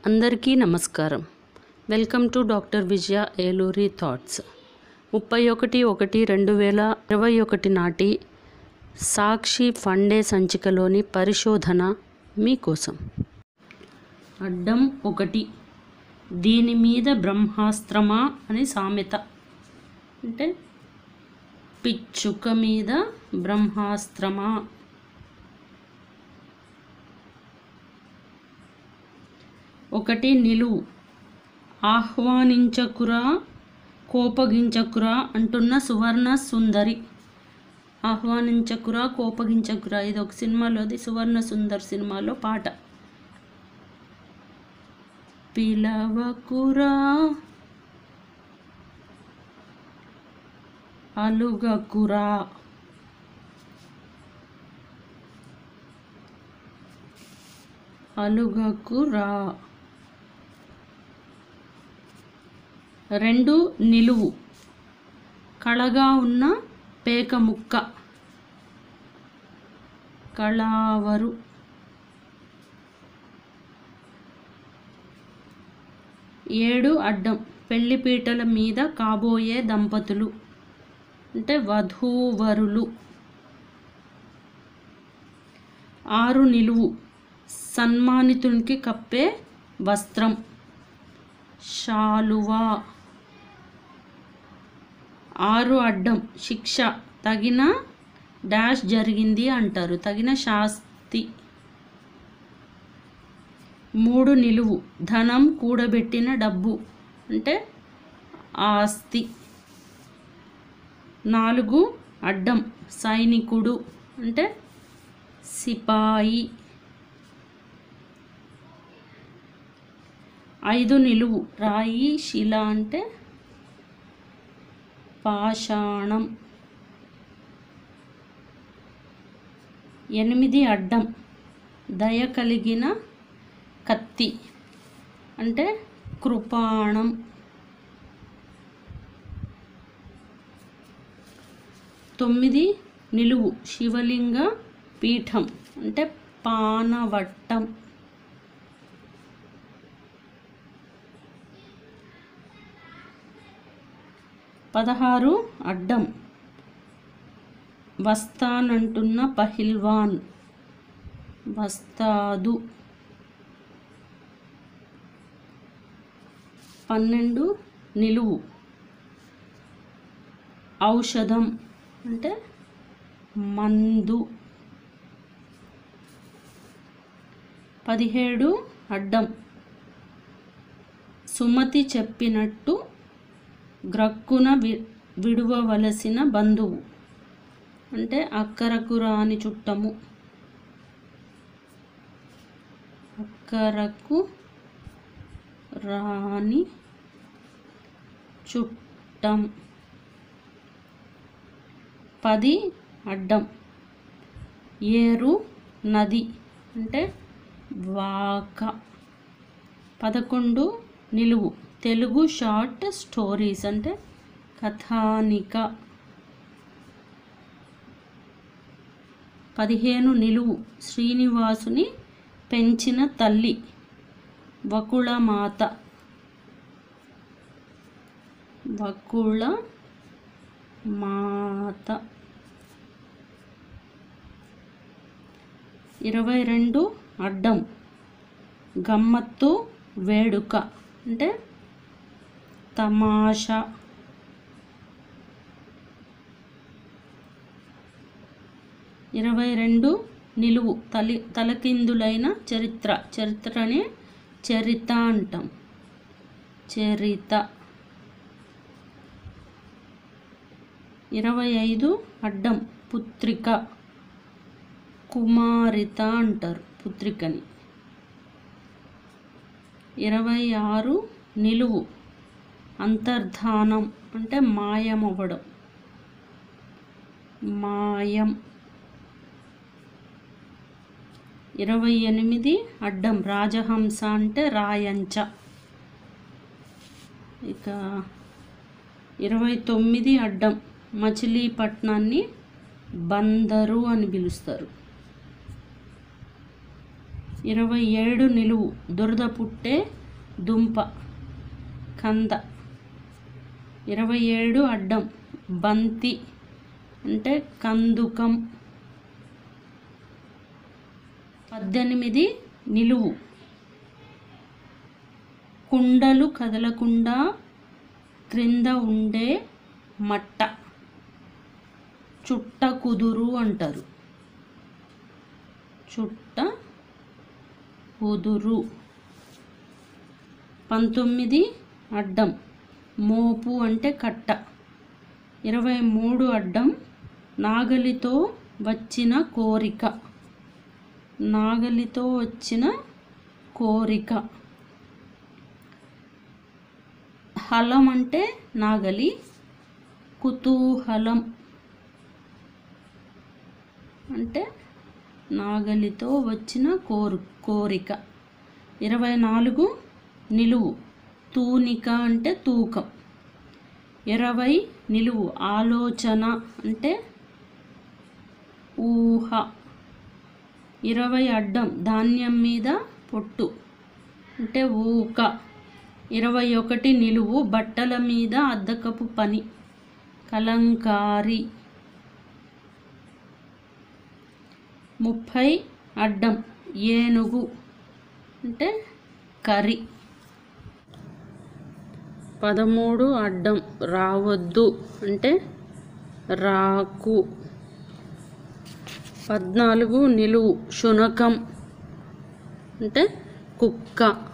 అందరికీ నమస్కారం welcome to doctor Vijaya Eluri thoughts ముప్పై ఒకటి ఒకటి రెండు వేల ఇరవై ఒకటి నాటి సాక్షి ఫండే సంచికలోని పరిశోధన మీకోసం అడ్డం ఒకటి దీని మీద బ్రహ్మాస్త్రమా అని సామెత అంటే పిచ్చుక మీద బ్రహ్మాస్త్రమా ఒకటి నిలువు ఆహ్వానించకురా కోపగించకురా అంటున్న సువర్ణ సుందరి ఆహ్వానించకురా కోపగించకురా ఇది ఒక సినిమాలోది సువర్ణ సుందర్ సినిమాలో పాట పిలవకురా అలుగకురా అలుగకురా రెండు నిలువు కళగా ఉన్న పేక ముక్క కళావరు ఏడు అడ్డం పెళ్లిపీటల మీద కాబోయే దంపతులు అంటే వధూవరులు ఆరు నిలువు సన్మానితునికి కప్పే వస్త్రం శాలువా ఆరు అడ్డం శిక్ష తగిన డాష్ జరిగింది అంటారు తగిన శాస్తి మూడు నిలువు ధనం కూడబెట్టిన డబ్బు అంటే ఆస్తి నాలుగు అడ్డం సైనికుడు అంటే సిపాయి ఐదు నిలువు రాయి శిల అంటే పాషాణం ఎనిమిది అడ్డం దయ కలిగిన కత్తి అంటే కృపాణం తొమ్మిది నిలువు శివలింగ పీఠం అంటే పానవట్టం పదహారు అడ్డం వస్తానంటున్న పహిల్వాన్ వస్తాదు పన్నెండు నిలువు ఔషధం అంటే మందు పదిహేడు అడ్డం సుమతి చెప్పినట్టు గ్రక్కున వి విడువవలసిన బంధువు అంటే అక్కరకు రాని చుట్టము అక్కరకు రాని చుట్టం పది అడ్డం ఏరు నది అంటే వాక పదకొండు నిలువు తెలుగు షార్ట్ స్టోరీస్ అంటే కథానిక పదిహేను నిలువు శ్రీనివాసుని పెంచిన తల్లి వకుళమాత వకుళ మాత ఇరవై రెండు అడ్డం గమ్మత్తు వేడుక అంటే తమాషా ఇరవై రెండు నిలువు తలి తలకిందులైన చరిత్ర చరిత్రని చరిత అంటాం చరిత ఇరవై ఐదు అడ్డం పుత్రిక కుమారిత అంటారు పుత్రికని ఇరవై ఆరు నిలువు అంతర్ధానం అంటే మాయమవ్వడం మాయం ఇరవై ఎనిమిది అడ్డం రాజహంస అంటే రాయంచ ఇక ఇరవై తొమ్మిది అడ్డం మచిలీపట్నాన్ని బందరు అని పిలుస్తారు ఇరవై ఏడు నిలువు దురద పుట్టే దుంప కంద ఇరవై ఏడు అడ్డం బంతి అంటే కందుకం పద్దెనిమిది నిలువు కుండలు కదలకుండా క్రింద ఉండే మట్ట చుట్ట కుదురు అంటారు చుట్ట కుదురు పంతొమ్మిది అడ్డం మోపు అంటే కట్ట ఇరవై మూడు అడ్డం నాగలితో వచ్చిన కోరిక నాగలితో వచ్చిన కోరిక హలం అంటే నాగలి కుతూహలం అంటే నాగలితో వచ్చిన కోరు కోరిక ఇరవై నాలుగు నిలువు తూనిక అంటే తూకం ఇరవై నిలువు ఆలోచన అంటే ఊహ ఇరవై అడ్డం ధాన్యం మీద పొట్టు అంటే ఊక ఇరవై ఒకటి నిలువు బట్టల మీద అద్దకపు పని కలంకారి ముప్పై అడ్డం ఏనుగు అంటే కరి పదమూడు అడ్డం రావద్దు అంటే రాకు పద్నాలుగు నిలువు శునకం అంటే కుక్క